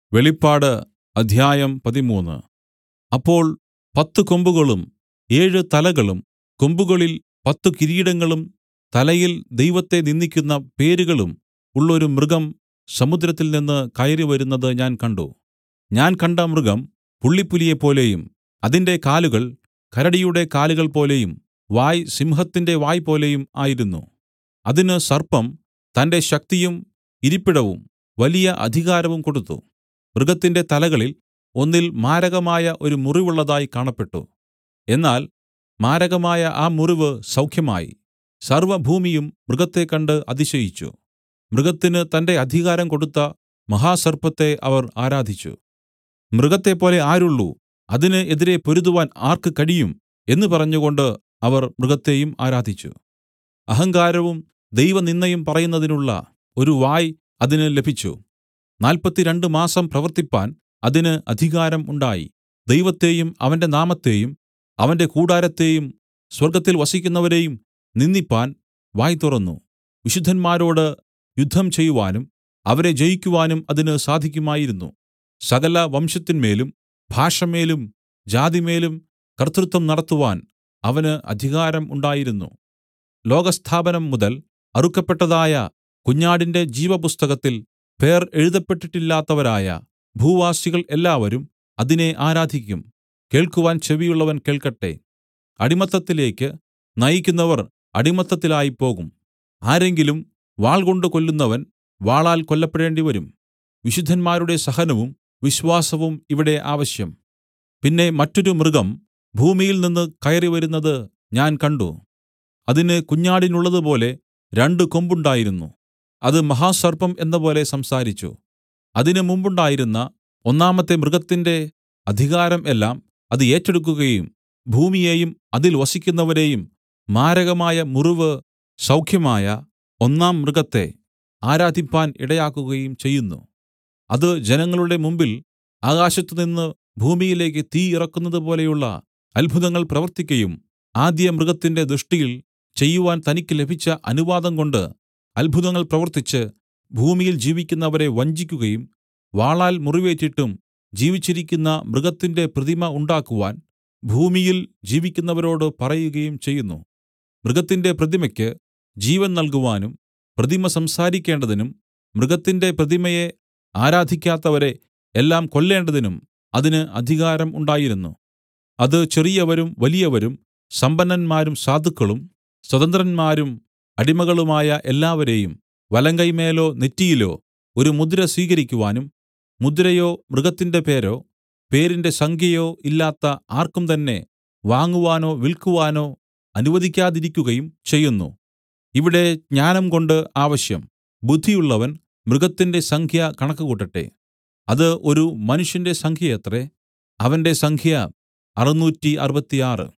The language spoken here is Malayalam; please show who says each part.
Speaker 1: വെളിപ്പാട് അധ്യായം പതിമൂന്ന് അപ്പോൾ പത്തു കൊമ്പുകളും ഏഴ് തലകളും കൊമ്പുകളിൽ പത്തു കിരീടങ്ങളും തലയിൽ ദൈവത്തെ നിന്ദിക്കുന്ന പേരുകളും ഉള്ളൊരു മൃഗം സമുദ്രത്തിൽനിന്ന് കയറിവരുന്നത് ഞാൻ കണ്ട് ഞാൻ കണ്ട മൃഗം പുള്ളിപ്പുലിയെപ്പോലെയും അതിന്റെ കാലുകൾ കരടിയുടെ കാലുകൾ പോലെയും വായ് സിംഹത്തിന്റെ വായ് പോലെയും ആയിരുന്നു അതിന് സർപ്പം തന്റെ ശക്തിയും ഇരിപ്പിടവും വലിയ അധികാരവും കൊടുത്തു മൃഗത്തിന്റെ തലകളിൽ ഒന്നിൽ മാരകമായ ഒരു മുറിവുള്ളതായി കാണപ്പെട്ടു എന്നാൽ മാരകമായ ആ മുറിവ് സൗഖ്യമായി സർവ്വഭൂമിയും മൃഗത്തെ കണ്ട് അതിശയിച്ചു മൃഗത്തിന് തന്റെ അധികാരം കൊടുത്ത മഹാസർപ്പത്തെ അവർ ആരാധിച്ചു മൃഗത്തെപ്പോലെ ആരുള്ളു അതിന് എതിരെ പൊരുതുവാൻ ആർക്ക് കഴിയും എന്ന് പറഞ്ഞുകൊണ്ട് അവർ മൃഗത്തെയും ആരാധിച്ചു അഹങ്കാരവും ദൈവനിന്ദയും പറയുന്നതിനുള്ള ഒരു വായ് അതിന് ലഭിച്ചു നാല്പത്തിരണ്ട് മാസം പ്രവർത്തിപ്പാൻ അതിന് അധികാരം ഉണ്ടായി ദൈവത്തെയും അവന്റെ നാമത്തെയും അവന്റെ കൂടാരത്തെയും സ്വർഗ്ഗത്തിൽ വസിക്കുന്നവരെയും നിന്ദിപ്പാൻ വായ് തുറന്നു വിശുദ്ധന്മാരോട് യുദ്ധം ചെയ്യുവാനും അവരെ ജയിക്കുവാനും അതിന് സാധിക്കുമായിരുന്നു സകല വംശത്തിന്മേലും ഭാഷമേലും ജാതിമേലും കർത്തൃത്വം നടത്തുവാൻ അവന് അധികാരം ഉണ്ടായിരുന്നു ലോകസ്ഥാപനം മുതൽ അറുക്കപ്പെട്ടതായ കുഞ്ഞാടിന്റെ ജീവപുസ്തകത്തിൽ പേർ എഴുതപ്പെട്ടിട്ടില്ലാത്തവരായ ഭൂവാസികൾ എല്ലാവരും അതിനെ ആരാധിക്കും കേൾക്കുവാൻ ചെവിയുള്ളവൻ കേൾക്കട്ടെ അടിമത്തത്തിലേക്ക് നയിക്കുന്നവർ അടിമത്തത്തിലായിപ്പോകും ആരെങ്കിലും വാൾകൊണ്ട് കൊല്ലുന്നവൻ വാളാൽ കൊല്ലപ്പെടേണ്ടിവരും വിശുദ്ധന്മാരുടെ സഹനവും വിശ്വാസവും ഇവിടെ ആവശ്യം പിന്നെ മറ്റൊരു മൃഗം ഭൂമിയിൽ നിന്ന് കയറിവരുന്നത് ഞാൻ കണ്ട് അതിന് കുഞ്ഞാടിനുള്ളതുപോലെ രണ്ട് കൊമ്പുണ്ടായിരുന്നു അത് മഹാസർപ്പം എന്നപോലെ സംസാരിച്ചു അതിന് മുമ്പുണ്ടായിരുന്ന ഒന്നാമത്തെ മൃഗത്തിന്റെ അധികാരം എല്ലാം അത് ഏറ്റെടുക്കുകയും ഭൂമിയെയും അതിൽ വസിക്കുന്നവരെയും മാരകമായ മുറിവ് സൗഖ്യമായ ഒന്നാം മൃഗത്തെ ആരാധിപ്പാൻ ഇടയാക്കുകയും ചെയ്യുന്നു അത് ജനങ്ങളുടെ മുമ്പിൽ ആകാശത്തുനിന്ന് ഭൂമിയിലേക്ക് തീ ഇറക്കുന്നത് പോലെയുള്ള അത്ഭുതങ്ങൾ പ്രവർത്തിക്കയും ആദ്യ മൃഗത്തിന്റെ ദൃഷ്ടിയിൽ ചെയ്യുവാൻ തനിക്ക് ലഭിച്ച അനുവാദം കൊണ്ട് അത്ഭുതങ്ങൾ പ്രവർത്തിച്ച് ഭൂമിയിൽ ജീവിക്കുന്നവരെ വഞ്ചിക്കുകയും വാളാൽ മുറിവേറ്റിട്ടും ജീവിച്ചിരിക്കുന്ന മൃഗത്തിന്റെ പ്രതിമ ഉണ്ടാക്കുവാൻ ഭൂമിയിൽ ജീവിക്കുന്നവരോട് പറയുകയും ചെയ്യുന്നു മൃഗത്തിന്റെ പ്രതിമയ്ക്ക് ജീവൻ നൽകുവാനും പ്രതിമ സംസാരിക്കേണ്ടതിനും മൃഗത്തിന്റെ പ്രതിമയെ ആരാധിക്കാത്തവരെ എല്ലാം കൊല്ലേണ്ടതിനും അതിന് അധികാരം ഉണ്ടായിരുന്നു അത് ചെറിയവരും വലിയവരും സമ്പന്നന്മാരും സാധുക്കളും സ്വതന്ത്രന്മാരും അടിമകളുമായ എല്ലാവരെയും വലങ്കൈമേലോ നെറ്റിയിലോ ഒരു മുദ്ര സ്വീകരിക്കുവാനും മുദ്രയോ മൃഗത്തിന്റെ പേരോ പേരിന്റെ സംഖ്യയോ ഇല്ലാത്ത ആർക്കും തന്നെ വാങ്ങുവാനോ വിൽക്കുവാനോ അനുവദിക്കാതിരിക്കുകയും ചെയ്യുന്നു ഇവിടെ ജ്ഞാനം കൊണ്ട് ആവശ്യം ബുദ്ധിയുള്ളവൻ മൃഗത്തിന്റെ സംഖ്യ കണക്കുകൂട്ടട്ടെ അത് ഒരു മനുഷ്യന്റെ സംഖ്യയത്രേ അവന്റെ സംഖ്യ അറുനൂറ്റി അറുപത്തിയാറ്